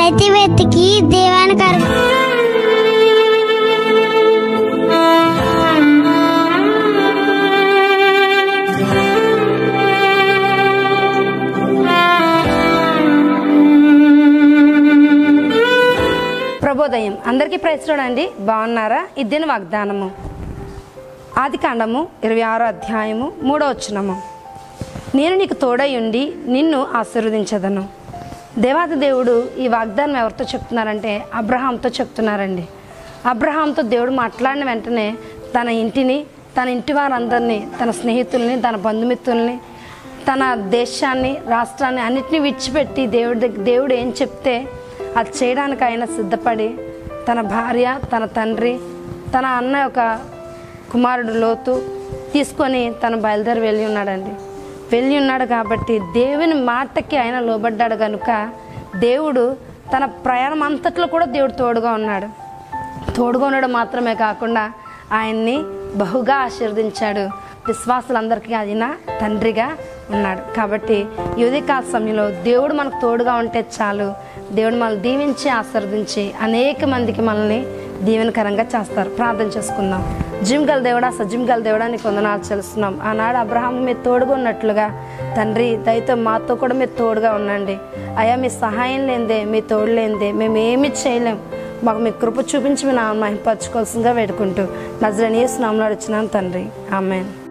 ప్రతి వ్యక్తికి దేవానికి ప్రభోదయం అందరికీ ప్రయత్నండి బాగున్నారా ఇద్దిన వాగ్దానము ఆది కాండము ఇరవై ఆరో అధ్యాయము మూడో వచనము నేను నీకు తోడై ఉండి నిన్ను ఆశీర్వదించదను దేవాది దేవుడు ఈ వాగ్దానం ఎవరితో చెప్తున్నారంటే అబ్రహాంతో చెప్తున్నారండి అబ్రహాంతో దేవుడు మాట్లాడిన వెంటనే తన ఇంటిని తన ఇంటి వారందరినీ తన స్నేహితుల్ని తన బంధుమిత్రుల్ని తన దేశాన్ని రాష్ట్రాన్ని అన్నిటినీ విడిచిపెట్టి దేవుడి దగ్గ- దేవుడు ఏం చెప్తే అది చేయడానికి ఆయన సిద్ధపడి తన భార్య తన తండ్రి తన అన్న యొక్క కుమారుడు లోతు తీసుకొని తను బయలుదేరి వెళ్ళి ఉన్నాడండి వెళ్ళి ఉన్నాడు కాబట్టి దేవుని మాటకి ఆయన లోబడ్డాడు కనుక దేవుడు తన ప్రయాణం అంతట్లో కూడా దేవుడు తోడుగా ఉన్నాడు తోడుగా ఉండడం మాత్రమే కాకుండా ఆయన్ని బహుగా ఆశీర్వదించాడు విశ్వాసులందరికీ ఆయన తండ్రిగా ఉన్నాడు కాబట్టి యువతికాల సమయంలో దేవుడు మనకు తోడుగా ఉంటే చాలు దేవుడు మనల్ని దీవించి ఆశీర్వదించి అనేక మందికి మనల్ని దీవెనకరంగా చేస్తారు ప్రార్థన చేసుకుందాం జిమ్ గల దేవుడా సజిమ్ గల దేవుడా నీకు వందనాలు చెల్లిస్తున్నాం ఆనాడు అబ్రహాం మీరు తోడుగా ఉన్నట్లుగా తండ్రి దయతో మాతో కూడా మీరు తోడుగా ఉండండి అయ్యా మీ సహాయం లేనిదే మీ తోడు లేనిదే మేము ఏమి చేయలేం మాకు మీ కృప చూపించి మీ నామం మహింపరచుకోవాల్సిందిగా వేడుకుంటూ నజరనీయ స్నామంలో వచ్చినాను తండ్రి ఆమెన్